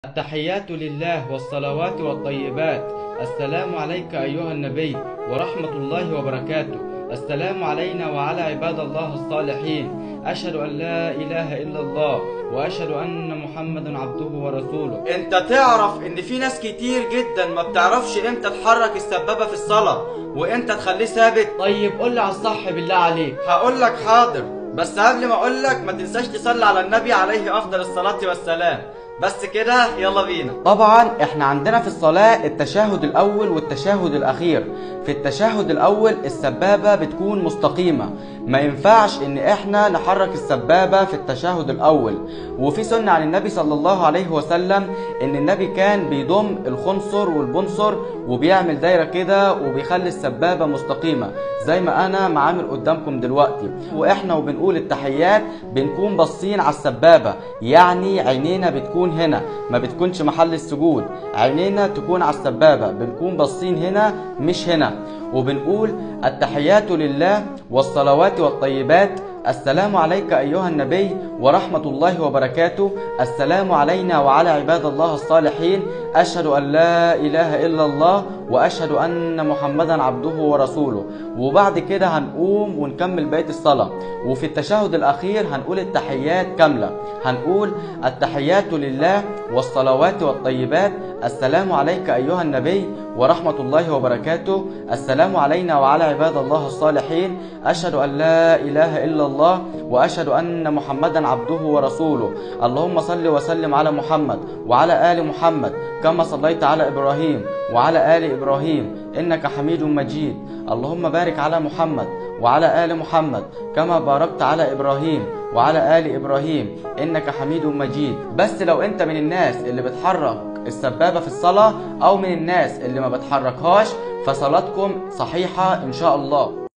التحيات لله والصلوات والطيبات السلام عليك أيها النبي ورحمة الله وبركاته السلام علينا وعلى عباد الله الصالحين أشهد أن لا إله إلا الله وأشهد أن محمدا عبده ورسوله انت تعرف ان في ناس كتير جدا ما بتعرفش امتى تحرك السبابة في الصلاة وامتى تخليه ثابت طيب قول لي على الصح بالله عليك هقول لك حاضر بس قبل ما اقول لك ما تنساش تصلي على النبي عليه افضل الصلاة والسلام بس كده يلا بينا طبعا احنا عندنا في الصلاة التشهد الاول والتشهد الاخير في التشهد الاول السبابة بتكون مستقيمة ما ينفعش ان احنا نحرك السبابة في التشهد الاول وفي سنة عن النبي صلى الله عليه وسلم ان النبي كان بيضم الخنصر والبنصر وبيعمل دايرة كده وبيخلي السبابة مستقيمة زي ما انا معامل قدامكم دلوقتي واحنا وبنقول التحيات بنكون باصين على السبابة يعني عينينا بتكون هنا ما بتكونش محل السجود عينينا تكون على السبابة بنكون باصين هنا مش هنا وبنقول التحيات لله والصلوات والطيبات السلام عليك أيها النبي ورحمة الله وبركاته السلام علينا وعلى عباد الله الصالحين أشهد أن لا إله إلا الله وأشهد أن محمدا عبده ورسوله وبعد كده هنقوم ونكمل بقية الصلاة وفي التشهد الأخير هنقول التحيات كاملة هنقول التحيات لله والصلوات والطيبات السلام عليك أيها النبي ورحمة الله وبركاته السلام علينا وعلى عباد الله الصالحين أشهد أن لا إله إلا الله وأشهد أن محمدا عبده ورسوله اللهم صل وسلم على محمد وعلى آل محمد كما صليت على إبراهيم وعلى آل إبراهيم إنك حميد مجيد اللهم بارك على محمد وعلى آل محمد كما باركت على إبراهيم وعلى آل إبراهيم إنك حميد مجيد بس لو أنت من الناس اللي بتحرك السبابة في الصلاة أو من الناس اللي ما بتحركهاش فصلاتكم صحيحة إن شاء الله